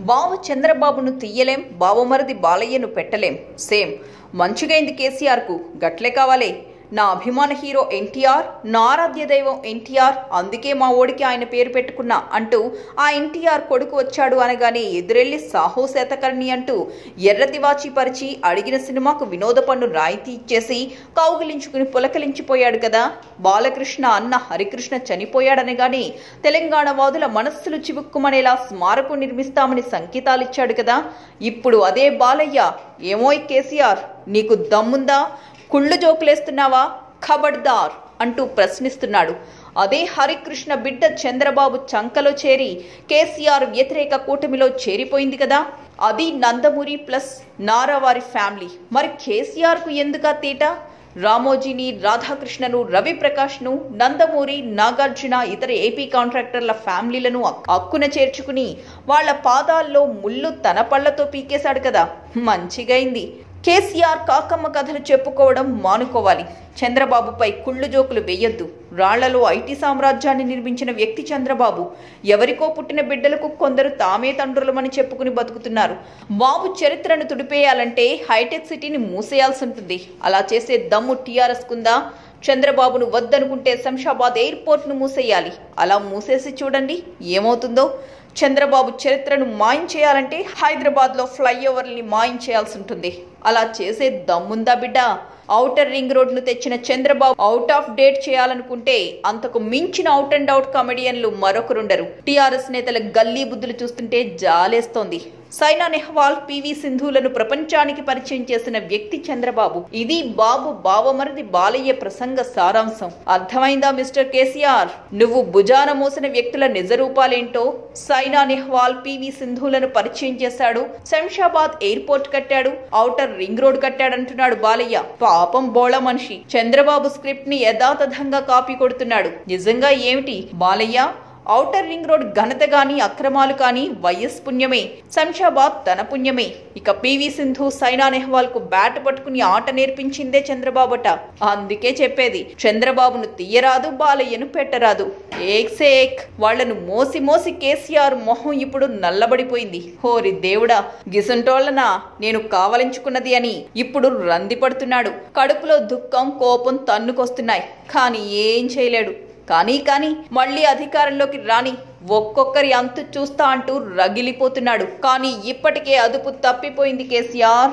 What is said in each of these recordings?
బావ చంద్రబాబును తీయలేం బావమరిది బాలయ్యను పెట్టలేం సేమ్ మంచిగైంది కేసీఆర్కు గట్లే కావాలే నా అభిమాన హీరో ఎన్టీఆర్ నా ఆరాధ్య దైవం ఎన్టీఆర్ అందుకే మా ఓడికి ఆయన పేరు పెట్టుకున్నా అంటూ ఆ ఎన్టీఆర్ కొడుకు వచ్చాడు అనగానే ఎదురెళ్లి సాహో శాతకర్ణి అంటూ ఎర్రతివాచి పరిచి అడిగిన సినిమాకు వినోద పన్ను రాయితీ ఇచ్చేసి కౌగిలించుకుని పులకలించిపోయాడు కదా బాలకృష్ణ అన్న హరికృష్ణ చనిపోయాడనగానే తెలంగాణ వాదుల మనస్సులు చివుక్కుమనేలా స్మారకం నిర్మిస్తామని సంకేతాలిచ్చాడు కదా ఇప్పుడు అదే బాలయ్య ఏమోయ్ కేసీఆర్ నీకు దమ్ముందా కుళ్ళు జోకులేస్తున్నావా ఖబర్దార్ అంటూ ప్రశ్నిస్తున్నాడు అదే హరికృష్ణ బిడ్డ చంద్రబాబు చంకలో చేరి కేసీఆర్ వ్యతిరేక కూటమిలో చేరిపోయింది కదా అది నందమూరి ప్లస్ నారావారి ఫ్యామిలీ మరి కేసీఆర్కు ఎందుకా తీట రామోజీని రాధాకృష్ణను రవిప్రకాష్ను నందమూరి నాగార్జున ఇతర ఏపీ కాంట్రాక్టర్ల ఫ్యామిలీలను అక్కున చేర్చుకుని వాళ్ళ పాదాల్లో ముళ్ళు తన పళ్లతో పీకేశాడు కదా మంచిగైంది కేసీఆర్ కాకమ్మ కథలు చెప్పుకోవడం మానుకోవాలి చంద్రబాబుపై కుళ్ళు జోకులు వేయొద్దు రాళ్లలో ఐటీ సామ్రాజ్యాన్ని నిర్మించిన వ్యక్తి చంద్రబాబు ఎవరికో పుట్టిన బిడ్డలకు కొందరు తామే తండ్రులమని చెప్పుకుని బతుకుతున్నారు బాబు చరిత్రను తుడిపేయాలంటే హైటెక్ సిటీని మూసేయాల్సి ఉంటుంది అలా చేసే దమ్ము టీఆర్ఎస్ కుందా చంద్రబాబును వద్దనుకుంటే శంషాబాద్ ఎయిర్పోర్ట్ను మూసేయాలి అలా మూసేసి చూడండి ఏమవుతుందో చంద్రబాబు చరిత్రను మాయం చేయాలంటే హైదరాబాద్లో ఫ్లైఓవర్ని మాయం చేయాల్సి ఉంటుంది అలా చేసే దమ్ముందా బిడ్డ ఔటర్ రింగ్ రోడ్ను తెచ్చిన చంద్రబాబు అవుట్ ఆఫ్ డేట్ చేయాలనుకుంటే అంతకు మించిన అవుట్ అండ్ అవుట్ కామెడియన్లు మరొకరుండరు టీఆర్ఎస్ నేతల గల్లీ బుద్ధులు చూస్తుంటే జాలేస్తోంది సైనా నెహ్వాల్ పివి సింధులను ప్రపంచానికి పరిచయం చేసిన వ్యక్తి చంద్రబాబు ఇది బాబు బావమరిది బాలయ్య ప్రసంగ సారాంశం అర్థమైందా మిస్టర్ కేసీఆర్ నువ్వు భుజాన మోసిన వ్యక్తుల నిజ రూపాలేంటో సైనా నెహ్వాల్ పివి సింధులను పరిచయం చేశాడు శంషాబాద్ ఎయిర్పోర్ట్ కట్టాడు ఔటర్ రింగ్ రోడ్ కట్టాడంటున్నాడు బాలయ్య పాపం బోళ మనిషి చంద్రబాబు స్క్రిప్ట్ ని యథాతథంగా కాపీ కొడుతున్నాడు నిజంగా ఏమిటి బాలయ్య ఔటర్ రింగ్ రోడ్ ఘనత గాని అక్రమాలు కాని వైఎస్ పుణ్యమే శంషాబాద్ తన పుణ్యమే ఇక పివి సింధు సైనా నెహ్వాల్ కు బ్యాట్ పట్టుకుని ఆట నేర్పించిందే చంద్రబాబుట అందుకే చెప్పేది చంద్రబాబును తీయరాదు బాలయ్యను పెట్టరాదు ఏక్సే ఏక్ వాళ్లను మోసి మోసి కేసీఆర్ మొహం ఇప్పుడు నల్లబడిపోయింది హోరి దేవుడా గిసంటోళ్ళనా నేను కావలించుకున్నది అని ఇప్పుడు రంది పడుతున్నాడు కడుపులో దుఃఖం కోపం తన్నుకొస్తున్నాయి కానీ ఏం చేయలేడు కానీ కానీ మళ్ళీ అధికారంలోకి రాని ఒక్కొక్కరి అంతు చూస్తా అంటూ రగిలిపోతున్నాడు కానీ ఇప్పటికే అదుపు తప్పిపోయింది కేసీఆర్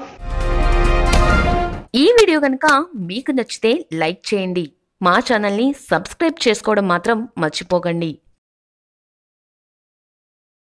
ఈ వీడియో కనుక మీకు నచ్చితే లైక్ చేయండి మా ఛానల్ని సబ్స్క్రైబ్ చేసుకోవడం మాత్రం మర్చిపోకండి